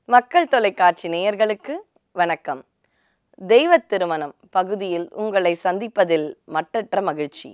மக்கள் தொலைக்காட்சி நேயர்களுக்கு வணக்கம் தெய்வத் திருமணம் பகுதியில் உங்களை சந்திப்பதில் மட்டற்ற மகிழ்ச்சி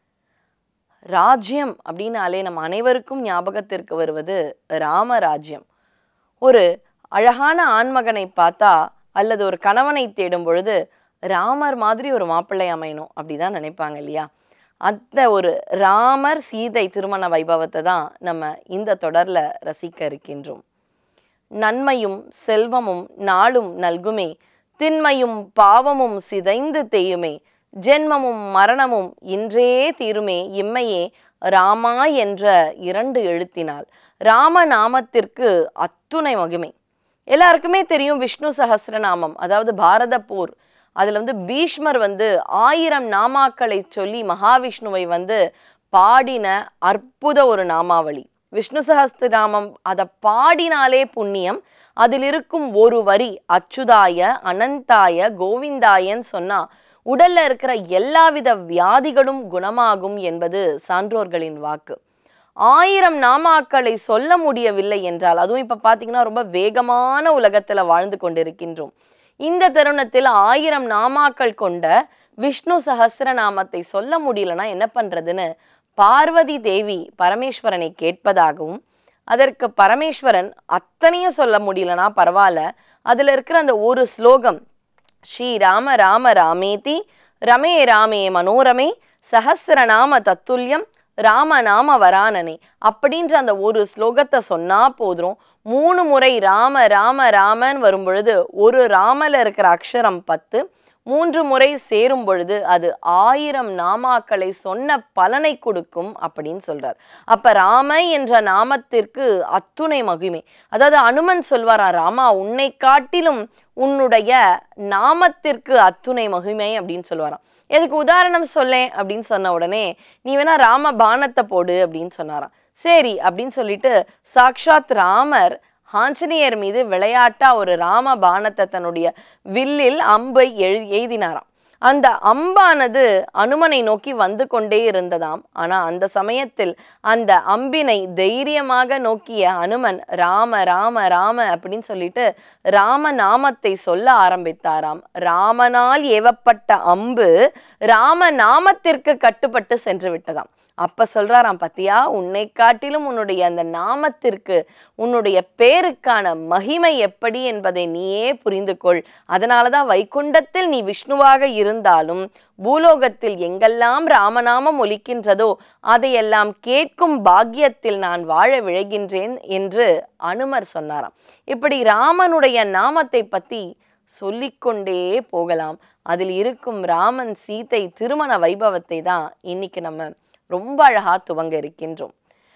ராஜ்யம் அப்படின்னாலே நம்ம அனைவருக்கும் ஞாபகத்திற்கு வருவது ராமராஜ்யம் ஒரு அழகான ஆண்மகனை பார்த்தா அல்லது ஒரு கணவனை தேடும் பொழுது ராமர் மாதிரி ஒரு மாப்பிள்ளை அமையணும் அப்படிதான் நினைப்பாங்க இல்லையா அந்த ஒரு ராமர் சீதை திருமண வைபவத்தை தான் நம்ம இந்த தொடர்ல ரசிக்க இருக்கின்றோம் நன்மையும் செல்வமும் நாளும் நல்குமே திண்மையும் பாவமும் சிதைந்து தேயுமே ஜென்மமும் மரணமும் இன்றே தீருமே இம்மையே ராமா என்ற இரண்டு எழுத்தினால் ராம நாமத்திற்கு அத்துணை மகிமை எல்லாருக்குமே தெரியும் விஷ்ணு சஹஸ்ரநாமம் அதாவது பாரத போர் அதுல வந்து பீஷ்மர் வந்து ஆயிரம் நாமாக்களை சொல்லி மகாவிஷ்ணுவை வந்து பாடின அற்புத ஒரு நாமாவளி விஷ்ணு சஹஸ்ரநாமம் அதை பாடினாலே புண்ணியம் அதில் இருக்கும் ஒரு வரி அச்சுதாய அனந்தாய கோவிந்தாயன்னு சொன்னா உடல்ல இருக்கிற எல்லாவித வியாதிகளும் குணமாகும் என்பது சான்றோர்களின் வாக்கு ஆயிரம் நாமாக்களை சொல்ல முடியவில்லை என்றால் அதுவும் இப்ப பாத்தீங்கன்னா ரொம்ப வேகமான உலகத்துல வாழ்ந்து கொண்டிருக்கின்றோம் இந்த தருணத்தில் ஆயிரம் நாமாக்கள் கொண்ட விஷ்ணு சஹஸ்ரநாமத்தை சொல்ல முடியலன்னா என்ன பண்றதுன்னு பார்வதி தேவி பரமேஸ்வரனை கேட்பதாகவும் அதற்கு பரமேஸ்வரன் அத்தனையும் சொல்ல முடியலனா பரவாயில்ல அதுல இருக்கிற அந்த ஒரு ஸ்லோகம் ஸ்ரீ ராம ராம ராமேதி ரமே ராமே மனோரமே சஹஸ்ரநாம தத்துல்யம் ராம நாம வரானனே அப்படின்ற அந்த ஒரு ஸ்லோகத்தை சொன்னா போதும் மூணு முறை ராம ராம ராமன் வரும் பொழுது ஒரு ராமல இருக்கிற அக்ஷரம் பத்து மூன்று முறை சேரும் பொழுது அது ஆயிரம் நாமாக்களை சொன்ன பலனை கொடுக்கும் அப்படின்னு சொல்றார் அப்ப ராம என்ற நாமத்திற்கு அத்துணை மகிமை அதாவது அனுமன் சொல்வாரா ராமா உன்னை காட்டிலும் உன்னுடைய நாமத்திற்கு அத்துணை மகிமை அப்படின்னு சொல்லுவாராம் எதுக்கு உதாரணம் சொல்லேன் அப்படின்னு சொன்ன உடனே நீ வேணா ராம பானத்தை போடு அப்படின்னு சொன்னாராம் சரி அப்படின்னு சொல்லிட்டு சாக்ஷாத் ராமர் ஆஞ்சநேயர் மீது விளையாட்டா ஒரு ராம பானத்தை தன்னுடைய வில்லில் அம்பை எழு எய்தினாராம் அந்த அம்பானது அனுமனை நோக்கி வந்து கொண்டே இருந்ததாம் ஆனா அந்த சமயத்தில் அந்த அம்பினை தைரியமாக நோக்கிய அனுமன் ராம ராம ராம அப்படின்னு சொல்லிட்டு ராம நாமத்தை சொல்ல ஆரம்பித்தாராம் ராமனால் ஏவப்பட்ட அம்பு ராம நாமத்திற்கு கட்டுப்பட்டு சென்று விட்டதாம் அப்ப சொல்றாராம் பத்தியா உன்னை காட்டிலும் உன்னுடைய அந்த நாமத்திற்கு உன்னுடைய பேருக்கான மகிமை எப்படி என்பதை நீயே புரிந்து கொள் அதனாலதான் வைகுண்டத்தில் நீ விஷ்ணுவாக இருந்தாலும் பூலோகத்தில் எங்கெல்லாம் ராமநாமம் ஒலிக்கின்றதோ அதையெல்லாம் கேட்கும் பாக்கியத்தில் நான் வாழ விழைகின்றேன் என்று அனுமர் சொன்னாராம் இப்படி ராமனுடைய நாமத்தை பத்தி சொல்லிக்கொண்டே போகலாம் அதில் இருக்கும் ராமன் சீதை திருமண வைபவத்தை தான் இன்னைக்கு நம்ம ரொம்ப அழகா துவங்க இருக்கின்றோம்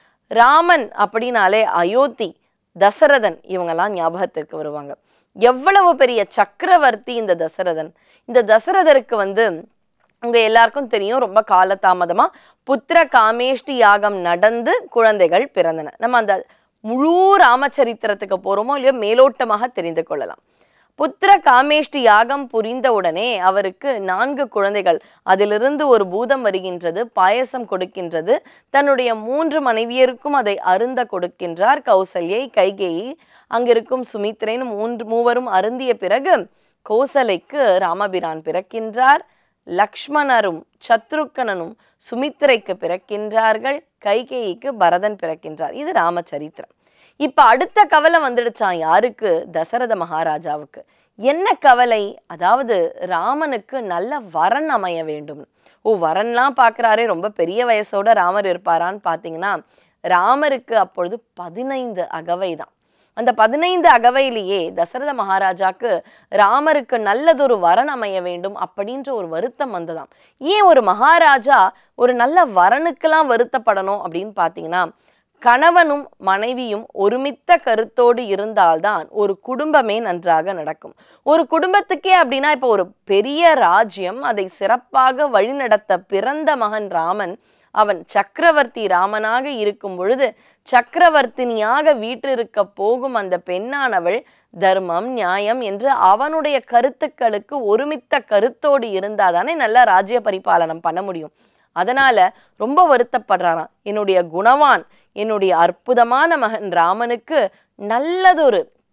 ராமன் அப்படின்னாலே அயோத்தி தசரதன் இவங்கெல்லாம் ஞாபகத்திற்கு வருவாங்க எவ்வளவு பெரிய சக்கரவர்த்தி இந்த தசரதன் இந்த தசரதருக்கு வந்து உங்க எல்லாருக்கும் தெரியும் ரொம்ப காலதாமதமா புத்திர காமேஷ்டி யாகம் நடந்து குழந்தைகள் பிறந்தன நம்ம அந்த முழு ராமச்சரித்திரத்துக்கு போறோமோ இல்லையோ மேலோட்டமாக தெரிந்து கொள்ளலாம் புத்திர காமேஷ்டி யாகம் புரிந்த உடனே அவருக்கு நான்கு குழந்தைகள் அதிலிருந்து ஒரு பூதம் வருகின்றது பாயசம் கொடுக்கின்றது தன்னுடைய மூன்று மனைவியருக்கும் அதை அருந்த கொடுக்கின்றார் கௌசல்யை கைகேயி அங்கிருக்கும் சுமித்ரேன் மூன்று மூவரும் அருந்திய பிறகு கோசலைக்கு ராமபிரான் பிறக்கின்றார் லக்ஷ்மணரும் சத்ருக்கனனும் சுமித்திரைக்கு பிறக்கின்றார்கள் கைகேயிக்கு பரதன் பிறக்கின்றார் இது ராமச்சரித்திரம் இப்ப அடுத்த கவலை வந்துடுச்சான் யாருக்கு தசரத மகாராஜாவுக்கு என்ன கவலை அதாவது ராமனுக்கு நல்ல வரன் அமைய வேண்டும் ஓ வரன்லாம் பார்க்கறாரே ரொம்ப பெரிய வயசோட ராமர் இருப்பாரான்னு பார்த்தீங்கன்னா ராமருக்கு அப்பொழுது பதினைந்து அகவை தான் அந்த பதினைந்து அகவையிலேயே தசரத மகாராஜாக்கு ராமருக்கு நல்லதொரு வரன் அமைய வேண்டும் அப்படின்ற ஒரு வருத்தம் வந்ததாம் ஏன் ஒரு மகாராஜா ஒரு நல்ல வரனுக்கெல்லாம் வருத்தப்படணும் அப்படின்னு பார்த்தீங்கன்னா கணவனும் மனைவியும் ஒருமித்த கருத்தோடு இருந்தால்தான் ஒரு குடும்பமே நன்றாக நடக்கும் ஒரு குடும்பத்துக்கே அப்படின்னா இப்போ ஒரு பெரிய ராஜ்யம் அதை சிறப்பாக வழிநடத்த பிறந்த மகன் ராமன் அவன் சக்கரவர்த்தி ராமனாக இருக்கும் பொழுது சக்கரவர்த்தினியாக வீற்றிருக்க போகும் அந்த பெண்ணானவள் தர்மம் நியாயம் என்று அவனுடைய கருத்துக்களுக்கு ஒருமித்த கருத்தோடு இருந்தாதானே நல்ல ராஜ்ய பரிபாலனம் பண்ண முடியும் அதனால ரொம்ப வருத்தப்படுறாராம் என்னுடைய குணவான் என்னுடைய அற்புதமான மகன் ராமனுக்கு நல்லதொரு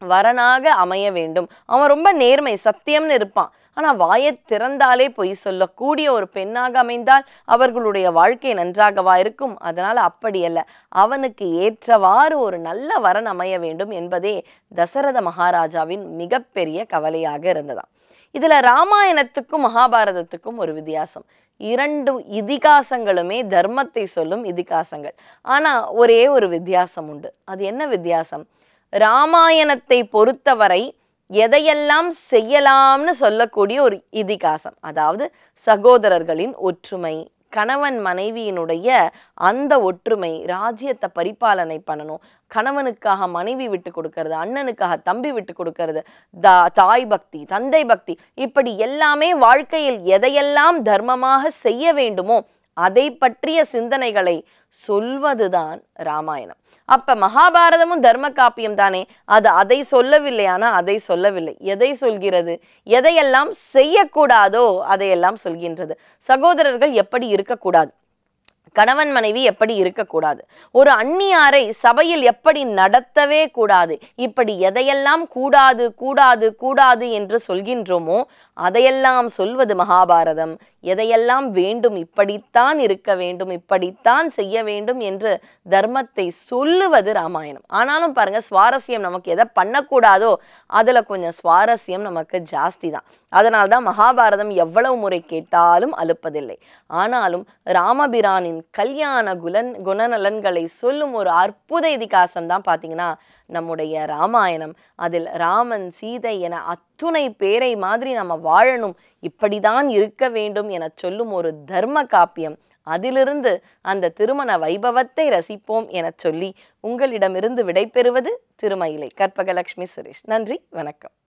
வரனாக அமைய வேண்டும் அவன் ரொம்ப நேர்மை சத்தியம்னு இருப்பான் ஆனா வாயை திறந்தாலே பொய் சொல்லக்கூடிய ஒரு பெண்ணாக அமைந்தால் அவர்களுடைய வாழ்க்கை நன்றாகவா இருக்கும் அதனால அப்படி அல்ல அவனுக்கு ஏற்றவாறு ஒரு நல்ல வரன் அமைய வேண்டும் என்பதே தசரத மகாராஜாவின் மிகப்பெரிய கவலையாக இருந்ததாம் இதுல ராமாயணத்துக்கும் மகாபாரதத்துக்கும் ஒரு வித்தியாசம் இரண்டு இதிகாசங்களுமே தர்மத்தை சொல்லும் இதிகாசங்கள் ஆனா ஒரே ஒரு வித்தியாசம் உண்டு அது என்ன வித்தியாசம் ராமாயணத்தை பொறுத்தவரை எதையெல்லாம் செய்யலாம்னு சொல்லக்கூடிய ஒரு இதிகாசம் அதாவது சகோதரர்களின் ஒற்றுமை கணவன் மனைவியினுடைய அந்த ஒற்றுமை ராஜ்யத்தை பரிபாலனை பண்ணணும் கணவனுக்காக மனைவி விட்டு கொடுக்கறது அண்ணனுக்காக தம்பி விட்டு கொடுக்கறது தா தாய் பக்தி தந்தை பக்தி இப்படி எல்லாமே வாழ்க்கையில் எதையெல்லாம் தர்மமாக செய்ய வேண்டுமோ அதை பற்றிய சிந்தனைகளை சொல்வதுதான் ராமாயணம் அப்ப மகாபாரதமும் தர்ம காப்பியம் தானே அது அதை சொல்லவில்லை ஆனா அதை சொல்லவில்லை எதை சொல்கிறது எதையெல்லாம் செய்யக்கூடாதோ அதையெல்லாம் சொல்கின்றது சகோதரர்கள் எப்படி இருக்கக்கூடாது கணவன் மனைவி எப்படி இருக்கக்கூடாது ஒரு அந்நியாரை சபையில் எப்படி நடத்தவே கூடாது இப்படி எதையெல்லாம் கூடாது கூடாது கூடாது என்று சொல்கின்றோமோ அதையெல்லாம் சொல்வது மகாபாரதம் எதையெல்லாம் வேண்டும் இப்படித்தான் இருக்க வேண்டும் இப்படித்தான் செய்ய வேண்டும் என்று தர்மத்தை சொல்லுவது ராமாயணம் ஆனாலும் பாருங்க சுவாரஸ்யம் நமக்கு எதை பண்ணக்கூடாதோ அதுல கொஞ்சம் சுவாரஸ்யம் நமக்கு ஜாஸ்தி தான் அதனால தான் மகாபாரதம் எவ்வளவு முறை கேட்டாலும் அலுப்பதில்லை ஆனாலும் ராமபிரானின் கல்யாண குலன் குணநலன்களை சொல்லும் ஒரு அற்புத இதிகாசம் தான் பார்த்தீங்கன்னா நம்முடைய ராமாயணம் அதில் ராமன் சீதை என அத்துணை பேரை மாதிரி நம்ம வாழணும் இப்படிதான் இருக்க வேண்டும் என சொல்லும் ஒரு தர்ம காப்பியம் அதிலிருந்து அந்த திருமண வைபவத்தை ரசிப்போம் என சொல்லி உங்களிடமிருந்து விடைபெறுவது திருமயிலை கற்பகலட்சுமி சுரேஷ் நன்றி வணக்கம்